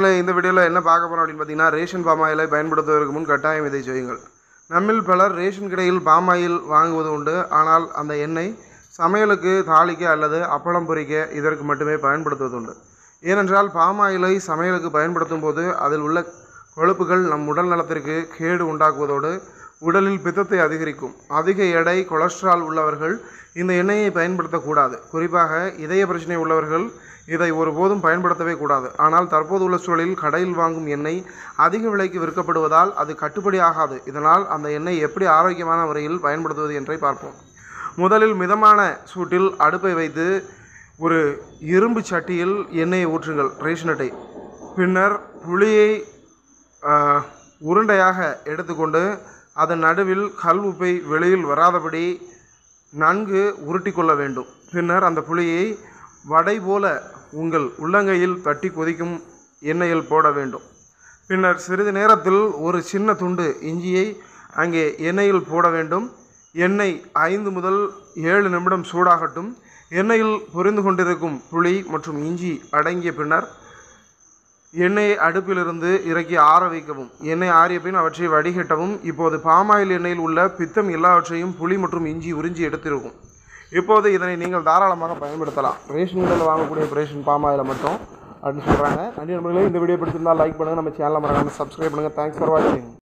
இல்லை, இந்த வீடியோவில் என்ன பார்க்க போகிறோம் அப்படின்னு பார்த்தீங்கன்னா ரேஷன் பாம் ஆயிலை பயன்படுத்துவதற்கு முன் கட்டாயம் இதை செய்யுங்கள் நம்மில் பலர் ரேஷன் கடையில் பாம் ஆயில் வாங்குவது உண்டு ஆனால் அந்த எண்ணெய் சமையலுக்கு தாளிக்க அல்லது அப்பளம் பொரிக்க இதற்கு மட்டுமே பயன்படுத்துவது உண்டு ஏனென்றால் பாம் ஆயிலை சமையலுக்கு பயன்படுத்தும் போது அதில் உள்ள கொழுப்புகள் நம் உடல் நலத்திற்கு கேடு உண்டாக்குவதோடு உடலில் பித்தத்தை அதிகரிக்கும் அதிக எடை கொலஸ்ட்ரால் உள்ளவர்கள் இந்த எண்ணெயை பயன்படுத்தக்கூடாது குறிப்பாக இதய பிரச்சனை உள்ளவர்கள் இதை ஒருபோதும் பயன்படுத்தவே கூடாது ஆனால் தற்போது உள்ள சூழலில் கடையில் வாங்கும் எண்ணெய் அதிக விலைக்கு விற்கப்படுவதால் அது கட்டுப்படி ஆகாது இதனால் அந்த எண்ணெய் எப்படி ஆரோக்கியமான முறையில் பயன்படுத்துவது என்றை பார்ப்போம் முதலில் மிதமான சூட்டில் அடுப்பை வைத்து ஒரு இரும்பு சட்டியில் எண்ணெயை ஊற்றுங்கள் ரேஷன் அட்டை பின்னர் புளியை ஆஹ், உருண்டையாக எடுத்துக்கொண்டு அதன் நடுவில் கல் உப்பை வெளியில் வராதபடி நன்கு உருட்டி கொள்ள வேண்டும் பின்னர் அந்த புளியை வடை போல உங்கள் உள்ளங்கையில் தட்டி கொதிக்கும் எண்ணெயில் போட வேண்டும் பின்னர் சிறிது நேரத்தில் ஒரு சின்ன துண்டு இஞ்சியை அங்கே எண்ணெயில் போட வேண்டும் எண்ணெய் ஐந்து முதல் ஏழு நிமிடம் சூடாகட்டும் எண்ணெயில் பொரிந்து கொண்டிருக்கும் புளி மற்றும் இஞ்சி அடங்கிய பின்னர் எண்ணெயை அடுப்பிலிருந்து இறக்கி ஆற வைக்கவும் எண்ணெய் ஆறிய பின் அவற்றை வடிகட்டவும் இப்போது பாமாயில் எண்ணெயில் உள்ள பித்தம் எல்லாவற்றையும் புளி மற்றும் இஞ்சி உறிஞ்சி எடுத்திருக்கும் இப்போது இதனை நீங்கள் தாராளமாக பயன்படுத்தலாம் ரேஷன் கடையில் வாங்கக்கூடிய ரேஷன் பாமாயில் மட்டும் அப்படின்னு சொல்கிறாங்க நன்றி நண்பர்களே இந்த வீடியோ பிடிச்சிருந்தால் லைக் பண்ணுங்கள் நம்ம சேனலை மறக்காமல் சப்ஸ்கிரைப் பண்ணுங்கள் தேங்க்ஸ் ஃபார் வாட்சிங்